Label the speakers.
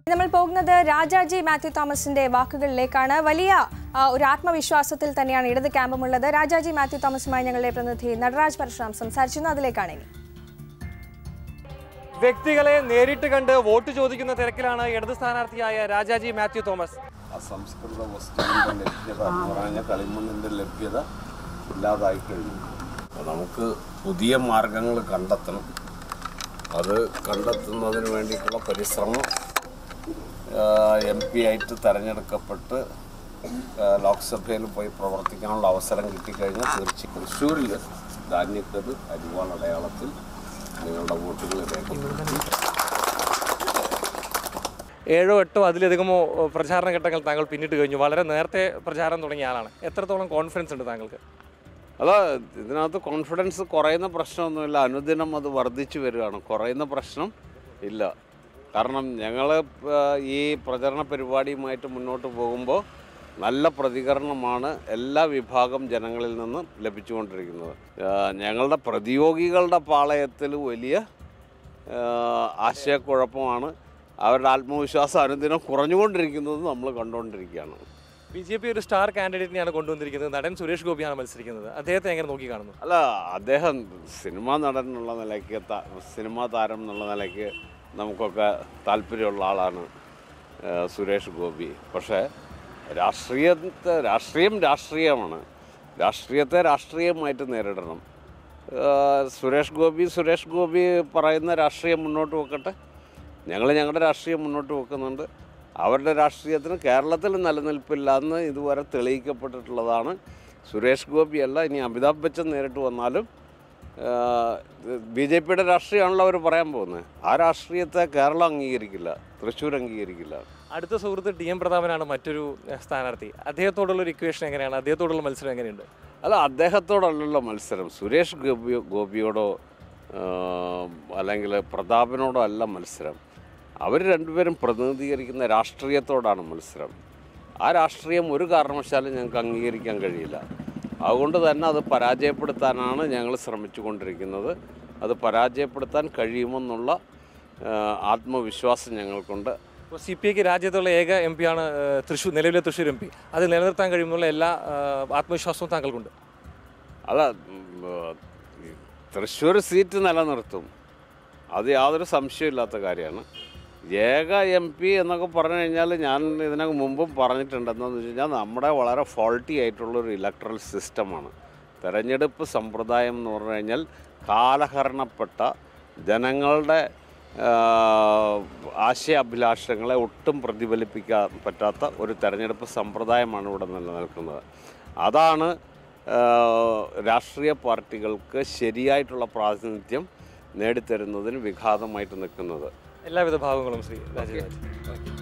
Speaker 1: നമ്മൾ പോകുന്നത് രാജാജി മാത്യു തോമസിന്റെ വാക്കുകളിലേക്കാണ് വലിയ ആ, ഒരു ആത്മവിശ്വാസത്തിൽ തന്നെയാണ് ഇടത് ക്യാമ്പുമുള്ളത് രാജാജി മാത്യു തോമസുമായി ഞങ്ങളുടെ പ്രതിനിധി നടരാജ് പരശുറാം സംസാരിച്ചിരുന്നു അതിലേക്കാണ് ഇനി
Speaker 2: വ്യക്തികളെ നേരിട്ട് കണ്ട് വോട്ട് ചോദിക്കുന്ന തിരക്കിലാണ് ഇടത് സ്ഥാനാർത്ഥിയായ രാജാജി മാത്യു തോമസ്
Speaker 3: അസംസ്കൃത വസ്തുവിൻ്റെ ലഭ്യത എന്ന് പറഞ്ഞാൽ കളിമണ്ണിൻ്റെ ലഭ്യത ഇല്ലാതായി കഴിഞ്ഞു അപ്പോൾ നമുക്ക് പുതിയ മാർഗങ്ങൾ കണ്ടെത്തണം അത് കണ്ടെത്തുന്നതിന് വേണ്ടിയിട്ടുള്ള പരിശ്രമം എം പി ആയിട്ട് തിരഞ്ഞെടുക്കപ്പെട്ട് ആ, ലോക്സഭയിൽ പോയി പ്രവർത്തിക്കാനുള്ള അവസരം കിട്ടിക്കഴിഞ്ഞാൽ തീർച്ചയായും തൃശ്ശൂരിൽ ധാന്യക്കത് അരിവാൾ അടയാളത്തിൽ നിങ്ങളുടെ വോട്ടുകൾ രേഖപ്പെടുത്തി
Speaker 2: ഏഴോ എട്ടോ അതിലധികമോ ഏഹ്, പ്രചാരണ ഘട്ടങ്ങൾ താങ്കൾ പിന്നിട്ട് കഴിഞ്ഞു വളരെ നേരത്തെ പ്രചാരണം തുടങ്ങിയ ആളാണ് എത്രത്തോളം കോൺഫിഡൻസ് ഉണ്ട് താങ്കൾക്ക്
Speaker 3: അല്ല ഇതിനകത്ത് കോൺഫിഡൻസ് കുറയുന്ന പ്രശ്നമൊന്നുമില്ല അനുദിനം അത് വർദ്ധിച്ചു വരികയാണ് കുറയുന്ന പ്രശ്നം ഇല്ല കാരണം ഞങ്ങൾ ഈ പ്രചരണ പരിപാടിയുമായിട്ട് മുന്നോട്ട് പോകുമ്പോൾ നല്ല പ്രതികരണമാണ് എല്ലാ വിഭാഗം ജനങ്ങളിൽ നിന്നും ലഭിച്ചുകൊണ്ടിരിക്കുന്നത് ആ, ഞങ്ങളുടെ പ്രതിയോഗികളുടെ പാളയത്തിൽ വലിയ ആ, ആശയക്കുഴപ്പമാണ് അവരുടെ ആത്മവിശ്വാസം അനുദിനം കുറഞ്ഞുകൊണ്ടിരിക്കുന്നത് നമ്മൾ കണ്ടുകൊണ്ടിരിക്കുകയാണ്
Speaker 2: ബി ജെ പി ഒരു സ്റ്റാർ കാൻഡിഡേറ്റിനെയാണ് കൊണ്ടുവന്നിരിക്കുന്നത് നടൻ സുരേഷ് ഗോപിയാണ് മത്സരിക്കുന്നത് അദ്ദേഹത്തെ എങ്ങനെ നോക്കി കാണുന്നു
Speaker 3: അല്ല അദ്ദേഹം സിനിമാ നടൻ എന്നുള്ള നിലയ്ക്ക് ത- സിനിമാ താരം എന്നുള്ള നിലയ്ക്ക് നമുക്കൊക്കെ താല്പര്യമുള്ള ആളാണ് ഏഹ്, സുരേഷ് ഗോപി പക്ഷേ രാഷ്ട്രീയത്തെ രാഷ്ട്രീയം രാഷ്ട്രീയമാണ് രാഷ്ട്രീയത്തെ രാഷ്ട്രീയമായിട്ട് നേരിടണം ഏഹ്, സുരേഷ് ഗോപി സുരേഷ് ഗോപി പറയുന്ന രാഷ്ട്രീയം മുന്നോട്ട് വെക്കട്ടെ ഞങ്ങൾ ഞങ്ങളുടെ രാഷ്ട്രീയം മുന്നോട്ട് വെക്കുന്നുണ്ട് അവരുടെ രാഷ്ട്രീയത്തിന് കേരളത്തിൽ നിലനിൽപ്പില്ല എന്ന് ഇതുവരെ തെളിയിക്കപ്പെട്ടിട്ടുള്ളതാണ് സുരേഷ് ഗോപിയല്ല ഇനി അമിതാഭ് ബച്ചൻ നേരിട്ട് വന്നാലും ബി ജെ പിയുടെ രാഷ്ട്രീയമാണല്ലോ അവർ പറയാൻ പോകുന്നത് ആ രാഷ്ട്രീയത്തെ കേരളം അംഗീകരിക്കില്ല തൃശ്ശൂർ അംഗീകരിക്കില്ല
Speaker 2: അടുത്ത സുഹൃത്ത് ടി എം പ്രതാപനാണ് മറ്റൊരു ഏഹ്, സ്ഥാനാർത്ഥി അദ്ദേഹത്തോടുള്ള ഒരു ഇക്വേഷൻ എങ്ങനെയാണ് അദ്ദേഹത്തോടുള്ള മത്സരം എങ്ങനെയുണ്ട്
Speaker 3: അല്ല അദ്ദേഹത്തോടല്ലല്ലോ മത്സരം സുരേഷ് ഗോപി ഗോപിയോടോ ആ, അല്ലെങ്കിൽ പ്രതാപനോടോ അല്ല മത്സരം അവർ രണ്ടുപേരും പ്രതിനിധീകരിക്കുന്ന രാഷ്ട്രീയത്തോടാണ് മത്സരം ആ രാഷ്ട്രീയം ഒരു കാരണവശാലും ഞങ്ങൾക്ക് അംഗീകരിക്കാൻ കഴിയില്ല അതുകൊണ്ട് തന്നെ അത് പരാജയപ്പെടുത്താനാണ് ഞങ്ങൾ ശ്രമിച്ചുകൊണ്ടിരിക്കുന്നത് അത് പരാജയപ്പെടുത്താൻ കഴിയുമെന്നുള്ള ആ, ആത്മവിശ്വാസം ഞങ്ങൾക്കുണ്ട്
Speaker 2: ഇപ്പോൾ സി പി ഐക്ക് രാജ്യത്തുള്ള ഏക എം പിയാണ് തൃശ്ശൂർ നിലവിലെ തൃശ്ശൂർ എം പി അത് നിലനിർത്താൻ കഴിയുമെന്നുള്ള എല്ലാ ഏഹ്, ആത്മവിശ്വാസവും താങ്കൾക്കുണ്ട്
Speaker 3: അല്ല ഉം, ഏഹ്, ഈ തൃശ്ശൂർ സീറ്റ് നിലനിർത്തും അത് യാതൊരു സംശയമില്ലാത്ത കാര്യമാണ് ഏക എം പി എന്നൊക്കെ പറഞ്ഞു കഴിഞ്ഞാൽ ഞാൻ ഇതിനകം മുമ്പും പറഞ്ഞിട്ടുണ്ട് എന്താണെന്ന് വെച്ച് കഴിഞ്ഞാൽ നമ്മുടെ വളരെ ഫോൾട്ടി ആയിട്ടുള്ളൊരു ഇലക്ട്രൽ സിസ്റ്റമാണ് തെരഞ്ഞെടുപ്പ് സമ്പ്രദായം എന്ന് പറഞ്ഞു കഴിഞ്ഞാൽ കാലഹരണപ്പെട്ട ജനങ്ങളുടെ ആഹ്, ആശയാഭിലാഷങ്ങളെ ഒട്ടും പ്രതിഫലിപ്പിക്കാൻ പറ്റാത്ത ഒരു തെരഞ്ഞെടുപ്പ് സമ്പ്രദായമാണ് ഇവിടെ നിലനിൽക്കുന്നത് അതാണ് ആഹ്, രാഷ്ട്രീയ പാർട്ടികൾക്ക് ശരിയായിട്ടുള്ള പ്രാതിനിധ്യം നേടിത്തരുന്നതിന് വിഘാതമായിട്ട് നിൽക്കുന്നത്
Speaker 2: എല്ലാവിധ ഭാവങ്ങളും ശ്രീ രാജീവ്